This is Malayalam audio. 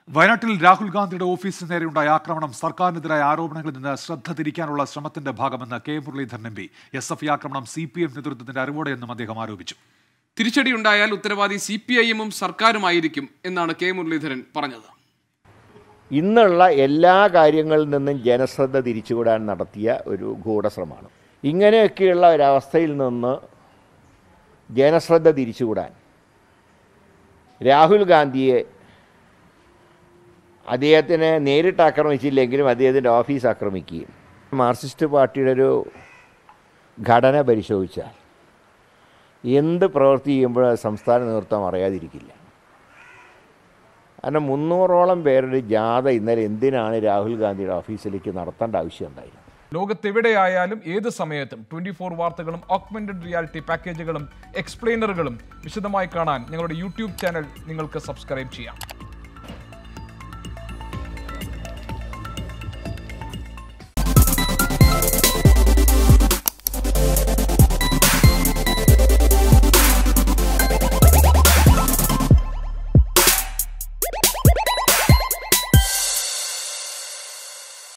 വയനാട്ടിൽ രാഹുൽ ഗാന്ധിയുടെ ഓഫീസിന് നേരെയുണ്ടായ ആക്രമണം സർക്കാരിനെതിരായ ആരോപണങ്ങളിൽ നിന്ന് ശ്രദ്ധ തിരിക്കാനുള്ള ശ്രമത്തിന്റെ ഭാഗമെന്ന് K Muraleedharan M P S F ആക്രമണം സി പി എം നേതൃത്വത്തിന്റെ അറിവോടെയെന്നും അദ്ദേഹം ആരോപിച്ചു തിരിച്ചടിയുണ്ടായാൽ ഉത്തരവാദി സി പി ഐ എമ്മും സർക്കാരുമായിരിക്കും എന്നാണ് കെ മുരളീധരൻ പറഞ്ഞത് ഇന്നുള്ള എല്ലാ കാര്യങ്ങളിൽ നിന്നും ജനശ്രദ്ധ തിരിച്ചുവിടാൻ നടത്തിയ ഒരു ഗൂഢശ്രമമാണ് ഇങ്ങനെയൊക്കെയുള്ള ഒരവസ്ഥയിൽ നിന്ന് ജനശ്രദ്ധ തിരിച്ചുവിടാൻ രാഹുൽ ഗാന്ധിയെ അദ്ദേഹത്തിനെ നേരിട്ട് ആക്രമിച്ചില്ലെങ്കിലും അദ്ദേഹത്തിൻ്റെ ഓഫീസ് ആക്രമിക്കുകയും മാർക്സിസ്റ്റ് പാർട്ടിയുടെ ഒരു ഘടന പരിശോധിച്ചാൽ എന്ത് പ്രവൃത്തി ചെയ്യുമ്പോഴും അത് സംസ്ഥാന നേതൃത്വം അറിയാതിരിക്കില്ല കാരണം മുന്നൂറോളം പേരുടെ ജാഥ ഇന്നലെ എന്തിനാണ് രാഹുൽ ഗാന്ധിയുടെ ഓഫീസിലേക്ക് നടത്തേണ്ട ആവശ്യമുണ്ടായിരുന്നു ലോകത്തെവിടെയായാലും ഏത് സമയത്തും ട്വന്റി ഫോർ വാർത്തകളും ഓഗ്മെന്റഡ് റിയാലിറ്റി പാക്കേജുകളും എക്സ്പ്ലെയിനറുകളും വിശദമായി കാണാൻ ഞങ്ങളുടെ യൂട്യൂബ് ചാനൽ നിങ്ങൾക്ക് സബ്സ്ക്രൈബ് ചെയ്യാം